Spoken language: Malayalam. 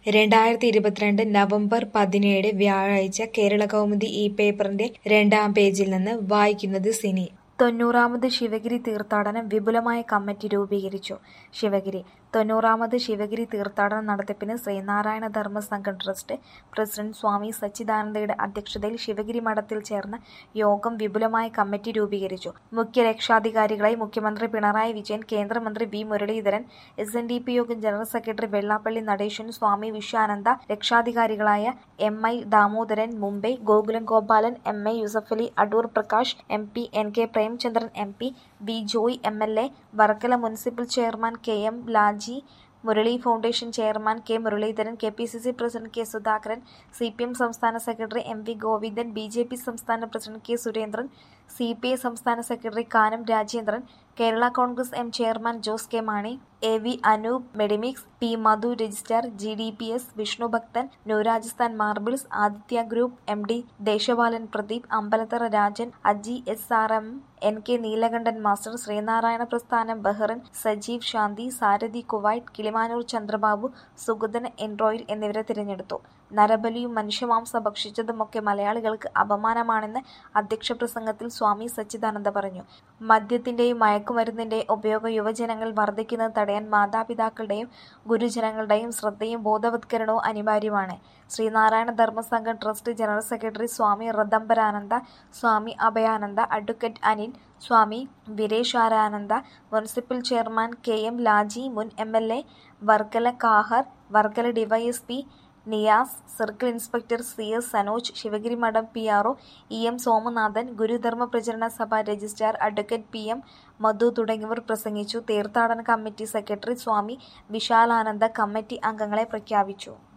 രണ്ടായിരത്തി ഇരുപത്തിരണ്ട് നവംബർ പതിനേഴ് വ്യാഴാഴ്ച കേരളകൗമുദി ഈ പേപ്പറിന്റെ രണ്ടാം പേജിൽ നിന്ന് വായിക്കുന്നത് സിനി തൊണ്ണൂറാമത് ശിവഗിരി തീർത്ഥാടനം വിപുലമായ കമ്മിറ്റി രൂപീകരിച്ചു ശിവഗിരി തൊണ്ണൂറാമത് ശിവഗിരി തീർത്ഥാടന നടത്തിപ്പിന് ശ്രീനാരായണ ധർമ്മ സംഘം ട്രസ്റ്റ് പ്രസിഡന്റ് സ്വാമി സച്ചിദാനന്ദയുടെ അധ്യക്ഷതയിൽ ശിവഗിരി മഠത്തിൽ ചേർന്ന യോഗം വിപുലമായ കമ്മിറ്റി രൂപീകരിച്ചു മുഖ്യ രക്ഷാധികാരികളായി മുഖ്യമന്ത്രി പിണറായി വിജയൻ കേന്ദ്രമന്ത്രി V Muraleedharan S N D P യോഗം ജനറൽ സെക്രട്ടറി വെള്ളാപ്പള്ളി നടേശൻ സ്വാമി വിശ്വാനന്ദ രക്ഷാധികാരികളായ M I Damodaran Mumbai Gokulam Gopalan M A Yusuffali Adoor Prakash M P N K Premachandran M P V Joy M L A Varkala municipal chairman K M Laji Murali foundation chairman K Muraleedharan K P C C president K Sudhakaran C P M സംസ്ഥാന secretary M V Govindan B J P സംസ്ഥാന president K Surendran C P I സംസ്ഥാന secretary Kanam Rajendran Kerala Congress M chairman Jose K Mani A V Anoop Medimix P Madhu registrar G D P S Vishnu Bhakthan new Rajasthan marbles Aditya group M D Deshapalan Pradeep Ambalathara Rajan Aji S R M N K Neelakandan master Sreenarayana പ്രസ്ഥാനം ബഹ്റൻ സജീവ് ശാന്തി സാരഥി കുവൈറ്റ് കിളിമാനൂർ ചന്ദ്രബാബു സുഗതൻ എൻറോയിൽ എന്നിവരെ തിരഞ്ഞെടുത്തു നരബലിയും മനുഷ്യമാംസം ഭക്ഷിച്ചതുമൊക്കെ മലയാളികൾക്ക് അപമാനമാണെന്ന് അധ്യക്ഷ പ്രസംഗത്തിൽ സ്വാമി സച്ചിദാനന്ദ പറഞ്ഞു മദ്യത്തിന്റെയും മയക്കുമരുന്നിന്റെയും ഉപയോഗം യുവജനങ്ങൾ വർദ്ധിക്കുന്നത് തടയാൻ മാതാപിതാക്കളുടെയും ഗുരുജനങ്ങളുടെയും ശ്രദ്ധയും ബോധവത്കരണവും അനിവാര്യമാണ് Sreenarayana Dharmasangham trust general secretary Swami Rithambharananda Swami Abhayananda advocate Anil Swami Veereshwarananda municipal chairman K M Laji മുൻ M L A Varkala Kahar Varkala DYSP Niyas circle inspector C S Sanoj Sivagiri മഠം P R O E M Somanathan Gurudharma Pracharana Sabha registrar advocate P M Madhu തുടങ്ങിയവർ പ്രസംഗിച്ചു തീർത്ഥാടന committee secretary Swami Vishalananda committee അംഗങ്ങളെ പ്രഖ്യാപിച്ചു